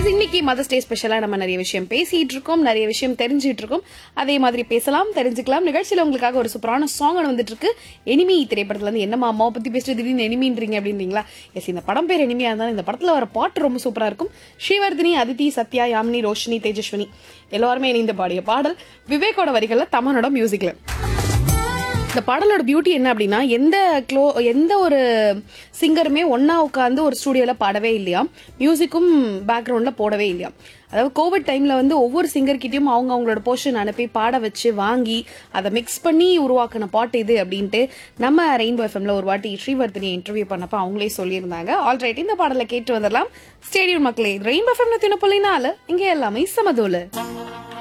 S இன்னைக்கு mother's day ஸ்பெஷலா நம்ம நிறைய விஷயம் பேசிட்டு இருக்கோம் நிறைய விஷயம் தெரிஞ்சிட்டு இருக்கோம் அதே மாதிரி பேசலாம் தெரிஞ்சுக்கலாம் நிகழ்ச்சியில உங்களுக்காக ஒரு சூப்பரான சாங் வந்துட்டு இருக்கு எனிமி திரைப்படத்துல இருந்து என்னமா அம்மாவை பத்தி பேசிட்டு திடீர்னு எனிமின்றீங்க அப்படின்றீங்களா எஸ் இந்த படம் பேர் எனிமியா இருந்தாலும் இந்த படத்துல வர பாட்டு ரொம்ப சூப்பரா இருக்கும் ஸ்ரீவர்தினி அதித்தி சத்யா யாமினி ரோஷினி தேஜஸ்வினி எல்லாருமே இணைந்து பாடிய பாடல் விவேக்கோட வரிகள்ல தமனோட மியூசிக்ல இந்த பாடலோட பியூட்டி என்ன அப்படின்னா எந்த க்ளோ எந்த ஒரு சிங்கருமே ஒண்ணா உட்காந்து ஒரு ஸ்டூடியோல பாடவே இல்லையா மியூசிக்கும் பேக்ரவுண்ட்ல போடவே இல்லையா அதாவது கோவிட் டைம்ல வந்து ஒவ்வொரு சிங்கர்கிட்டயும் அவங்க அவங்களோட போர்ஷன் அனுப்பி பாட வச்சு வாங்கி அதை மிக்ஸ் பண்ணி உருவாக்கின பாட்டு இது அப்படின்ட்டு நம்ம ரெயின்போ எஃப்எம்ல ஒரு வாட்டி ஸ்ரீவர்தினி இன்டர்வியூ பண்ணப்ப அவங்களே சொல்லியிருந்தாங்க ஆல்ரைட் இந்த பாடலை கேட்டு வந்துடலாம் ஸ்டேடியம் மக்களே ரெயின்போ எஃப்எம்ல தினப்பள்ளினால இங்க எல்லாமே சமதோல